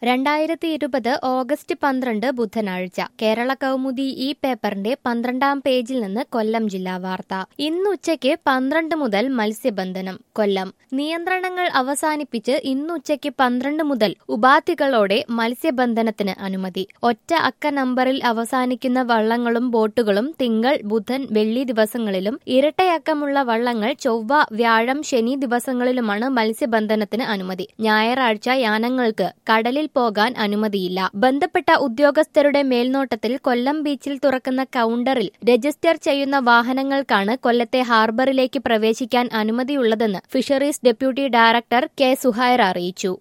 രണ്ടായിരത്തി ഇരുപത് ഓഗസ്റ്റ് പന്ത്രണ്ട് ബുധനാഴ്ച കേരള കൗമുദി ഈ പേപ്പറിന്റെ പന്ത്രണ്ടാം പേജിൽ നിന്ന് കൊല്ലം ജില്ലാ വാർത്ത ഇന്നുച്ചയ്ക്ക് പന്ത്രണ്ട് മുതൽ മത്സ്യബന്ധനം കൊല്ലം നിയന്ത്രണങ്ങൾ അവസാനിപ്പിച്ച് ഇന്നുച്ചയ്ക്ക് പന്ത്രണ്ട് മുതൽ ഉപാധികളോടെ മത്സ്യബന്ധനത്തിന് അനുമതി ഒറ്റ അക്ക നമ്പറിൽ അവസാനിക്കുന്ന വള്ളങ്ങളും ബോട്ടുകളും തിങ്കൾ ബുധൻ വെള്ളി ദിവസങ്ങളിലും ഇരട്ടയക്കമുള്ള വള്ളങ്ങൾ ചൊവ്വ വ്യാഴം ശനി ദിവസങ്ങളിലുമാണ് മത്സ്യബന്ധനത്തിന് അനുമതി ഞായറാഴ്ച യാനങ്ങൾക്ക് കടലിൽ പോകാൻ അനുമതിയില്ല ബന്ധപ്പെട്ട ഉദ്യോഗസ്ഥരുടെ മേൽനോട്ടത്തിൽ കൊല്ലം ബീച്ചിൽ തുറക്കുന്ന കൌണ്ടറിൽ രജിസ്റ്റർ ചെയ്യുന്ന വാഹനങ്ങൾക്കാണ് കൊല്ലത്തെ ഹാർബറിലേക്ക് പ്രവേശിക്കാൻ അനുമതിയുള്ളതെന്ന് fisheries deputy director K Suhair അറിയിച്ചു